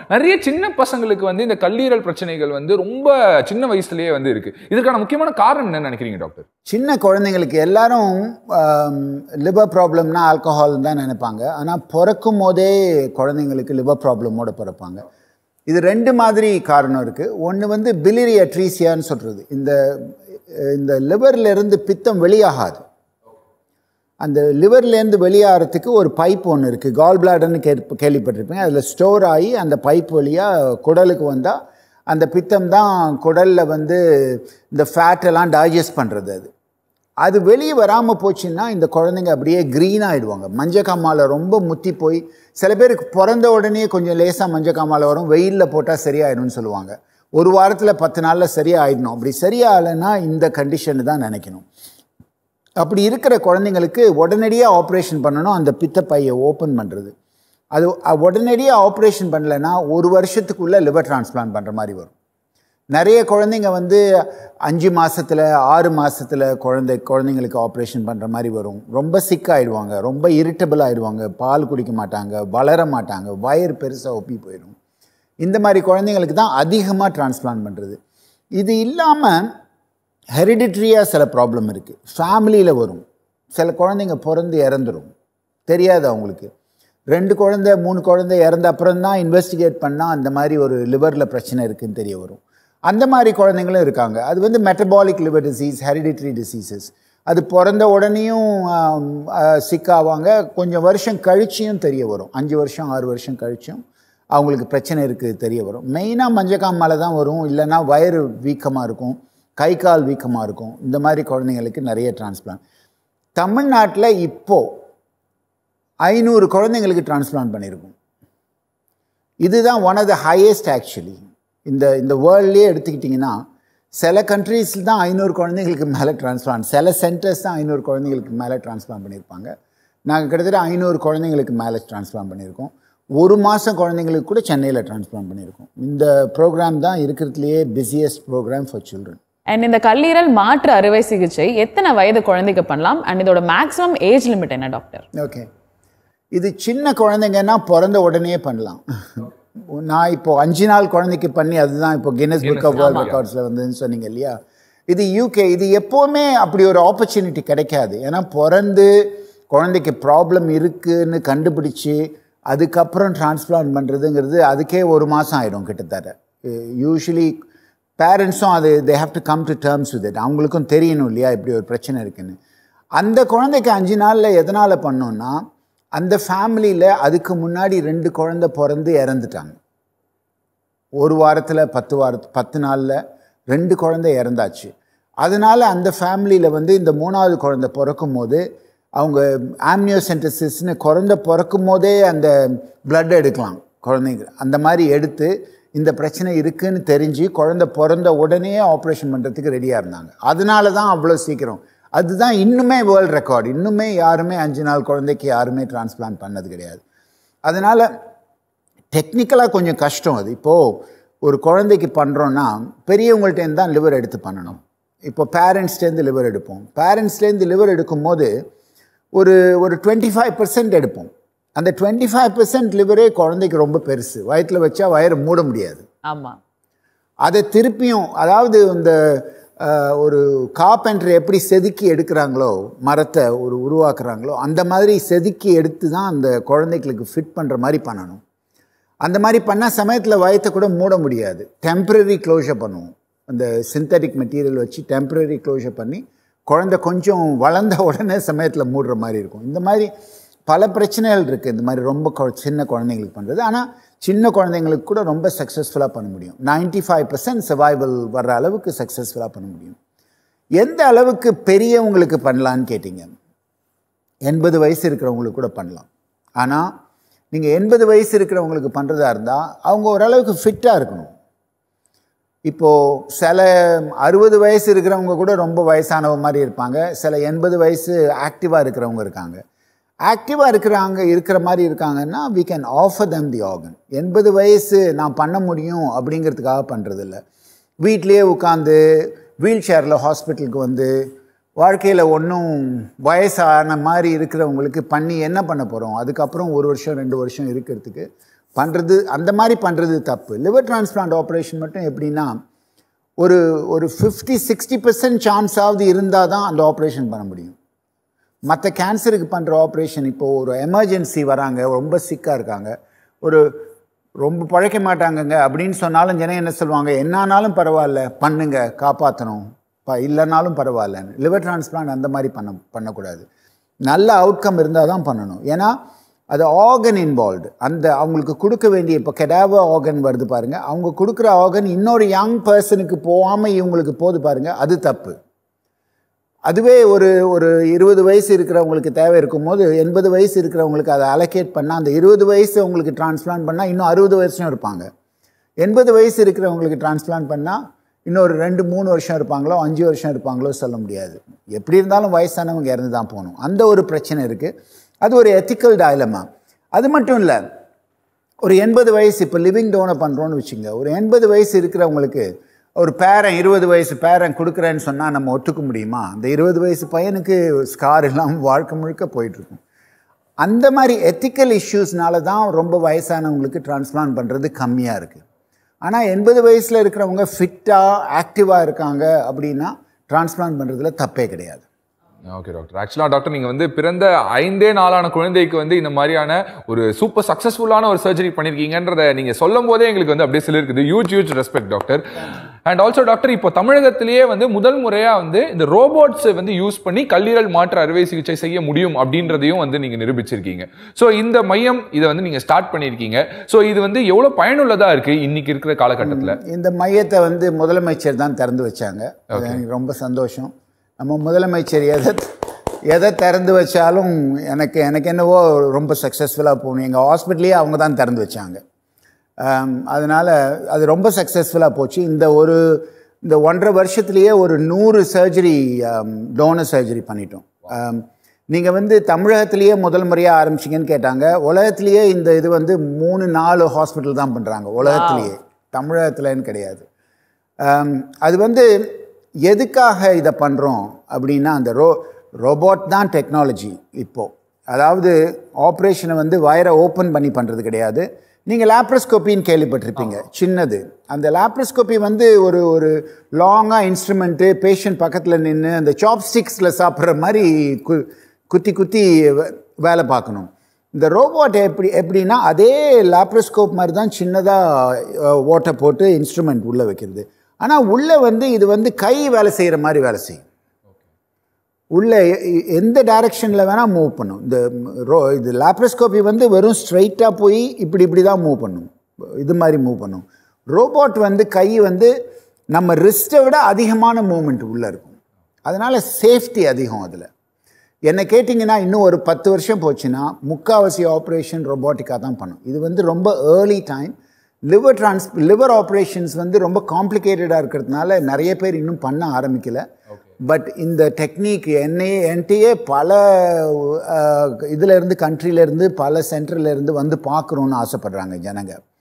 நிறைய சின்ன பசங்களுக்கு வந்து இந்த கல்லீரல் பிரச்சனைகள் வந்து ரொம்ப சின்ன வயசுலயே வந்து இருக்கு இதுக்கான முக்கியமான காரணம் என்ன நினைக்கிறீங்க டாக்டர் சின்ன குழந்தைங்களுக்கு எல்லாரும் லிவர் ப்ராப்ளம்னா ஆல்கஹால் தான் நினைப்பாங்க ஆனால் பிறக்கும் போதே குழந்தைங்களுக்கு லிவர் ப்ராப்ளமோட பிறப்பாங்க இது ரெண்டு மாதிரி காரணம் இருக்குது ஒன்று வந்து பிலிரி அட்ரீசியான்னு சொல்கிறது இந்த இந்த liverல இருந்து பித்தம் வெளியாகாது அந்த லிவர்லேருந்து வெளியாகிறதுக்கு ஒரு பைப் ஒன்று இருக்குது கால் பிளாடர்னு கே கேள்விப்பட்டிருப்பீங்க அதில் ஸ்டோர் ஆகி அந்த பைப் வழியாக குடலுக்கு வந்தால் அந்த பித்தம் தான் குடலில் வந்து இந்த ஃபேட் எல்லாம் டைஜஸ்ட் பண்ணுறது அது அது வெளியே வராமல் போச்சுன்னா இந்த குழந்தைங்க அப்படியே க்ரீன் ஆகிடுவாங்க மஞ்சக்காமால ரொம்ப முத்தி போய் சில பேருக்கு பிறந்த உடனே கொஞ்சம் லேசாக மஞ்சக்காமால வரும் வெயிலில் போட்டால் சரியாயிடும்னு சொல்லுவாங்க ஒரு வாரத்தில் பத்து நாளில் சரியாயிடணும் அப்படி சரியாகலைன்னா இந்த கண்டிஷன் தான் நினைக்கணும் அப்படி இருக்கிற குழந்தைங்களுக்கு உடனடியாக ஆப்ரேஷன் பண்ணணும் அந்த பித்தப்பையை ஓப்பன் பண்ணுறது அது அ- உடனடியாக ஆப்ரேஷன் பண்ணலைன்னா ஒரு வருஷத்துக்குள்ளே லிவர் டிரான்ஸ்பிளான்ட் பண்ணுற மாதிரி வரும் நிறைய குழந்தைங்க வந்து அஞ்சு மாசத்துல ஆறு மாசத்துல குழந்தை குழந்தைங்களுக்கு ஆப்ரேஷன் பண்ணுற மாதிரி வரும் ரொம்ப சிக் ஆயிடுவாங்க ரொம்ப இரிட்டபிள் ஆயிடுவாங்க பால் குடிக்க மாட்டாங்க வளர மாட்டாங்க வயிறு பெருசாக ஒப்பி போயிடும் இந்த மாதிரி குழந்தைங்களுக்கு தான் அதிகமாக டிரான்ஸ்பிளான்ட் பண்ணுறது இது இல்லாமல் ஹெரிடிட்ரியாக சில ப்ராப்ளம் இருக்குது ஃபேமிலியில் வரும் சில குழந்தைங்க பிறந்து இறந்துரும் தெரியாது அவங்களுக்கு ரெண்டு குழந்தை மூணு குழந்தை இறந்த அப்புறம் தான் இன்வெஸ்டிகேட் பண்ணால் அந்த மாதிரி ஒரு லிவரில் பிரச்சனை இருக்குன்னு தெரிய வரும் அந்த மாதிரி குழந்தைங்களும் இருக்காங்க அது வந்து metabolic liver disease hereditary diseases அது பிறந்த உடனேயும் சிக் ஆவாங்க கொஞ்சம் வருஷம் கழிச்சியும் தெரிய வரும் அஞ்சு வருஷம் ஆறு வருஷம் கழிச்சும் அவங்களுக்கு பிரச்சனை இருக்குது தெரிய வரும் மெயினாக மஞ்சக்காமலை தான் வரும் இல்லைன்னா வயிறு வீக்கமாக இருக்கும் கை கால் வீக்கமாக இருக்கும் இந்த மாதிரி குழந்தைங்களுக்கு நிறைய டிரான்ஸ்பிளான்ட் தமிழ்நாட்டில் இப்போது ஐநூறு குழந்தைங்களுக்கு டிரான்ஸ்பிளான்ட் பண்ணியிருக்கோம் இதுதான் one of the highest actually இந்த இந்த வேர்ல்ட்லேயே எடுத்துக்கிட்டிங்கன்னா சில கண்ட்ரீஸில் தான் ஐநூறு குழந்தைங்களுக்கு மேலே டிரான்ஸ்பிளான்ட் சில சென்டர்ஸ் தான் ஐநூறு குழந்தைங்களுக்கு மேலே டிரான்ஸ்பிளான்ட் பண்ணியிருப்பாங்க நாங்கள் கிட்டத்தட்ட ஐநூறு குழந்தைங்களுக்கு மேலே டிரான்ஸ்பிளான்ட் பண்ணியிருக்கோம் ஒரு மாதம் குழந்தைங்களுக்கு கூட சென்னையில் டிரான்ஸ்பிளான்ட் பண்ணியிருக்கோம் இந்த ப்ரோக்ராம் தான் இருக்கிறதுலையே busiest programme for children and இந்த கல்லீரல் மாற்று அறுவை சிகிச்சை எத்தனை வயது குழந்தைக்கு பண்ணலாம் அண்ட் இதோட மேக்ஸிமம் ஏஜ் லிமிட் என்ன டாக்டர் ஓகே இது சின்ன குழந்தைங்கன்னா பிறந்த உடனே பண்ணலாம் நான் இப்போ அஞ்சு நாள் குழந்தைக்கு பண்ணி அதுதான் இப்போ கின்னஸ் புக் ஆஃப் வேர்ல்ட் ரெக்கார்ட்ஸில் வந்ததுன்னு சொன்னீங்க இல்லையா இது யூகே இது எப்போவுமே அப்படி ஒரு ஆப்பர்ச்சுனிட்டி கிடைக்காது ஏன்னா பிறந்து குழந்தைக்கு ப்ராப்ளம் இருக்குன்னு கண்டுபிடிச்சி அதுக்கப்புறம் டிரான்ஸ்பிளான்ட் பண்ணுறதுங்கிறது அதுக்கே ஒரு மாதம் ஆகிடும் கிட்டத்தட்ட யூஸ்வலி பேரண்ட்ஸும் அது they have to come to terms with it அவங்களுக்கும் தெரியணும் இல்லையா இப்படி ஒரு பிரச்சனை இருக்குன்னு அந்த குழந்தைக்கு அஞ்சு நாளில் எதனால் பண்ணோன்னா அந்த ஃபேமிலியில் அதுக்கு முன்னாடி ரெண்டு குழந்தை பிறந்து இறந்துட்டாங்க ஒரு வாரத்தில் பத்து வார பத்து நாளில் ரெண்டு குழந்தை இறந்தாச்சு அதனால் அந்த ஃபேமிலியில் வந்து இந்த மூணாவது குழந்தை பிறக்கும் போது அவங்க ஆம்னியோசென்டசிஸ்னு குழந்தை பிறக்கும் போதே அந்த பிளட் எடுக்கலாம் குழந்தைங்க அந்த மாதிரி எடுத்து இந்த பிரச்சனை இருக்குன்னு தெரிஞ்சு குழந்தை பிறந்த உடனே ஆப்ரேஷன் பண்ணுறதுக்கு ரெடியாக இருந்தாங்க அதனால தான் அவ்வளோ சீக்கிரம் அதுதான் இன்னுமே வேர்ல்ட் ரெக்கார்டு இன்னுமே யாருமே அஞ்சு நாள் குழந்தைக்கு யாருமே டிரான்ஸ்பிளான்ட் பண்ணது கிடையாது அதனால் டெக்னிக்கலாக கொஞ்சம் கஷ்டம் அது இப்போது ஒரு குழந்தைக்கு பண்ணுறோன்னா பெரியவங்கள்ட்டேருந்து தான் லிவர் எடுத்து பண்ணணும் இப்போ பேரண்ட்ஸ்லேருந்து லிவர் எடுப்போம் பேரண்ட்ஸ்லேருந்து லிவர் எடுக்கும்போது ஒரு ஒரு டுவெண்ட்டி ஃபைவ் பர்சன்ட் எடுப்போம் அந்த டுவெண்ட்டி ஃபைவ் பர்சன்ட் லிவரே குழந்தைக்கு ரொம்ப பெருசு வயிற்றில் வச்சா வயிறு மூட முடியாது ஆமா அதை திருப்பியும் அதாவது இந்த அஹ், ஒரு காப்பென்டர் எப்படி செதுக்கி எடுக்கிறாங்களோ மரத்தை ஒரு உருவாக்குறாங்களோ அந்த மாதிரி செதுக்கி எடுத்து தான் அந்த குழந்தைகளுக்கு ஃபிட் பண்ணுற மாதிரி பண்ணணும் அந்த மாதிரி பண்ண சமயத்தில் வயத்தை கூட மூட முடியாது டெம்பரரி க்ளோஷர் பண்ணுவோம் அந்த சிந்தட்டிக் மெட்டீரியல் வச்சு டெம்பரரி க்ளோஷர் பண்ணி குழந்தை கொஞ்சம் வளர்ந்த உடனே சமயத்தில் மூடுற மாதிரி இருக்கும் இந்த மாதிரி பல பிரச்சனைகள் இருக்குது இந்த மாதிரி ரொம்ப கொ- சின்ன குழந்தைங்களுக்கு பண்ணுறது ஆனால் சின்ன குழந்தைங்களுக்கு கூட ரொம்ப சக்ஸஸ்ஃபுல்லாக பண்ண முடியும் 95% ஃபைவ் பர்சன்ட் சர்வைவல் வர்ற அளவுக்கு சக்ஸஸ்ஃபுல்லாக பண்ண முடியும் எந்த அளவுக்கு பெரியவங்களுக்கு பண்ணலான்னு கேட்டிங்க எண்பது வயசு இருக்கிறவங்களுக்கு கூட பண்ணலாம் ஆனால் நீங்கள் எண்பது வயசு இருக்கிறவங்களுக்கு பண்ணுறதா இருந்தால் அவங்க ஓரளவுக்கு ஃபிட்டாக இருக்கணும் இப்போது சில அறுபது வயசு இருக்கிறவங்க கூட ரொம்ப வயசானவ மாதிரி இருப்பாங்க சில எண்பது வயசு ஆக்டிவாக இருக்கிறவங்க இருக்காங்க ஆக்டிவாக இருக்கிறாங்க இருக்கிற மாதிரி இருக்காங்கன்னா we can offer them the organ எண்பது வயசு நான் பண்ண முடியும் அப்படிங்கிறதுக்காக பண்ணுறதில்ல வீட்லேயே உட்காந்து வீல் சேரில் ஹாஸ்பிட்டலுக்கு வந்து வாழ்க்கையில் ஒன்றும் வயசான மாதிரி இருக்கிறவங்களுக்கு பண்ணி என்ன பண்ண போகிறோம் அதுக்கப்புறம் ஒரு வருஷம் ரெண்டு வருஷம் இருக்கிறதுக்கு பண்ணுறது அந்த மாதிரி பண்ணுறது தப்பு லிவர் டிரான்ஸ்பிளான்ட் ஆப்ரேஷன் மட்டும் எப்படின்னா ஒரு ஒரு ஃபிஃப்டி சிக்ஸ்டி பர்சன்ட் சான்ஸாவது இருந்தால் தான் அந்த ஆப்ரேஷன் பண்ண முடியும் மற்ற கேன்சருக்கு பண்ணுற ஆப்ரேஷன் இப்போது ஒரு எமர்ஜென்சி வராங்க ரொம்ப சிக்காக இருக்காங்க ஒரு ரொம்ப பழைக்க மாட்டாங்கங்க அப்படின்னு சொன்னாலும் ஜனம் என்ன சொல்லுவாங்க என்னானாலும் பரவாயில்ல பண்ணுங்க காப்பாற்றணும் ப இல்லைனாலும் பரவாயில்லன்னு லிவர் டிரான்ஸ்பிளான்ட் அந்த மாதிரி பண்ண பண்ணக்கூடாது நல்ல அவுட்கம் இருந்தால் தான் பண்ணணும் ஏன்னா அது ஆர்கன் இன்வால்வ்டு அந்த அவங்களுக்கு கொடுக்க வேண்டிய இப்போ கெடாவ ஆர்கன் வருது பாருங்கள் அவங்க கொடுக்குற ஆர்கன் இன்னொரு யங் பர்சனுக்கு போகாமல் இவங்களுக்கு போது பாருங்கள் அது தப்பு அதுவே ஒரு ஒரு இருபது வயசு இருக்கிறவங்களுக்கு தேவை இருக்கும்போது எண்பது வயசு இருக்கிறவங்களுக்கு அதை அலோகேட் பண்ணால் அந்த இருபது வயசு அவங்களுக்கு டிரான்ஸ்பிளான்ட் பண்ணால் இன்னும் அறுபது வருஷம் இருப்பாங்க எண்பது வயசு இருக்கிறவங்களுக்கு டிரான்ஸ்பிளான்ட் பண்ணால் இன்னொரு ரெண்டு மூணு வருஷம் இருப்பாங்களோ அஞ்சு வருஷம் இருப்பாங்களோ சொல்ல முடியாது எப்படி இருந்தாலும் வயசானவங்க இறந்து தான் போகணும் அந்த ஒரு பிரச்சனை இருக்குது அது ஒரு எத்திக்கல் டயலமா அது மட்டும் இல்லை ஒரு எண்பது வயசு இப்போ லிவிங் டோனை பண்ணுறோன்னு வச்சுங்க ஒரு எண்பது வயசு இருக்கிறவங்களுக்கு ஒரு பேரன் இருபது வயசு பேரன் கொடுக்குறேன்னு சொன்னால் நம்ம ஒத்துக்க முடியுமா அந்த இருபது வயசு பையனுக்கு ஸ்கார் இல்லாமல் வாழ்க்கை முழுக்க போயிட்டுருக்கும் அந்த மாதிரி எத்திக்கல் இஷ்யூஸ்னால தான் ரொம்ப வயசானவங்களுக்கு டிரான்ஸ்பிளான்ட் பண்ணுறது கம்மியாக இருக்குது ஆனால் எண்பது வயசில் இருக்கிறவங்க ஃபிட்டாக ஆக்டிவாக இருக்காங்க அப்படின்னா டிரான்ஸ்பிளான்ட் பண்ணுறதுல தப்பே கிடையாது ஓகே டாக்டர் ஆக்சுவலாக டாக்டர் நீங்கள் வந்து பிறந்த ஐந்தே நாளான குழந்தைக்கு வந்து இந்த மாதிரியான ஒரு சூப்பர் சக்ஸஸ்ஃபுல்லான ஒரு சர்ஜரி பண்ணியிருக்கீங்கன்றத நீங்கள் சொல்லும் போதே எங்களுக்கு வந்து அப்படியே சொல்லியிருக்குது huge huge respect doctor and also doctor இப்போ தமிழகத்திலேயே வந்து முதல் முறையாக வந்து இந்த ரோபோட்ஸை வந்து யூஸ் பண்ணி கல்லீரல் மாற்று அறுவை சிகிச்சை செய்ய முடியும் அப்படின்றதையும் வந்து நீங்கள் நிரூபிச்சிருக்கீங்க ஸோ இந்த மையம் இதை வந்து நீங்கள் ஸ்டார்ட் பண்ணியிருக்கீங்க ஸோ இது வந்து எவ்வளோ பயனுள்ளதாக இருக்குது இன்னைக்கு இருக்கிற காலகட்டத்தில் இந்த மையத்தை வந்து முதலமைச்சர் தான் திறந்து வச்சாங்க அது எனக்கு ரொம்ப சந்தோஷம் நம்ம முதலமைச்சர் எதை எதை திறந்து வச்சாலும் எனக்கு எனக்கு என்னவோ ரொம்ப சக்ஸஸ்ஃபுல்லாக போகணும் எங்கள் ஹாஸ்பிட்டலையே அவங்க தான் திறந்து வச்சாங்க அதனால் அது ரொம்ப சக்ஸஸ்ஃபுல்லாக போச்சு இந்த ஒரு இந்த ஒன்றரை வருஷத்துலேயே ஒரு நூறு சர்ஜரி டோனர் சர்ஜரி பண்ணிட்டோம் நீங்கள் வந்து தமிழகத்திலேயே முதல் முறையாக ஆரம்பிச்சிங்கன்னு கேட்டாங்க உலகத்திலேயே இந்த இது வந்து மூணு நாலு ஹாஸ்பிட்டல் தான் பண்ணுறாங்க உலகத்திலேயே தமிழகத்துலன்னு கிடையாது ஆம், அது வந்து எதுக்காக இதை பண்ணுறோம் அப்படின்னா அந்த ரோ ரோபோட் தான் டெக்னாலஜி இப்போது அதாவது ஆப்ரேஷனை வந்து வயரை ஓப்பன் பண்ணி பண்ணுறது கிடையாது நீங்கள் லேப்ரோஸ்கோப்பின்னு கேள்விப்பட்டிருப்பீங்க சின்னது அந்த லேப்ரோஸ்கோப்பி வந்து ஒரு ஒரு லாங்காக இன்ஸ்ட்ருமெண்ட்டு பேஷண்ட் பக்கத்தில் நின்று அந்த சாப்ஸ்டிக்ஸில் சாப்பிட்ற மாதிரி கு குத்தி குத்தி வே- வேலை பார்க்கணும் இந்த ரோபோட் எப்படி எப்படின்னா அதே லேப்ரோஸ்கோப் மாதிரி தான் சின்னதாக ஓட்டை போட்டு இன்ஸ்ட்ருமெண்ட் உள்ளே வைக்கிறது ஆனால் உள்ளே வந்து இது வந்து கை வேலை செய்கிற மாதிரி வேலை செய்யும் உள்ள எ- எ- எந்த டைரக்ஷனில் வேணால் மூவ் பண்ணும் இந்த ரோ இது லேப்ரோஸ்கோப்பி வந்து வெறும் ஸ்ட்ரைட்டாக போய் இப்படி இப்படி தான் மூவ் பண்ணும் இது மாதிரி மூவ் பண்ணும் ரோபோட் வந்து கை வந்து நம்ம ரிஸ்ட்டை விட அதிகமான மூமெண்ட் உள்ளே இருக்கும் அதனால் சேஃப்டி அதிகம் அதில் என்னை கேட்டிங்கன்னா இன்னும் ஒரு பத்து வருஷம் போச்சுன்னா முக்காவாசி ஆப்ரேஷன் ரொபோட்டிக்காக தான் பண்ணும் இது வந்து ரொம்ப early time liver trans liver operations வந்து ரொம்ப காம்ப்ளிகேட்டடாக இருக்கிறதுனால நிறைய பேர் இன்னும் பண்ண ஆரம்பிக்கல பட் இந்த டெக்னிக் என்னையே என்கிட்டயே பல அஹ், இதுல இருந்து countryல இருந்து பல சென்டர்ல இருந்து வந்து பார்க்கணுன்னு ஆசைப்படுறாங்க ஜனங்க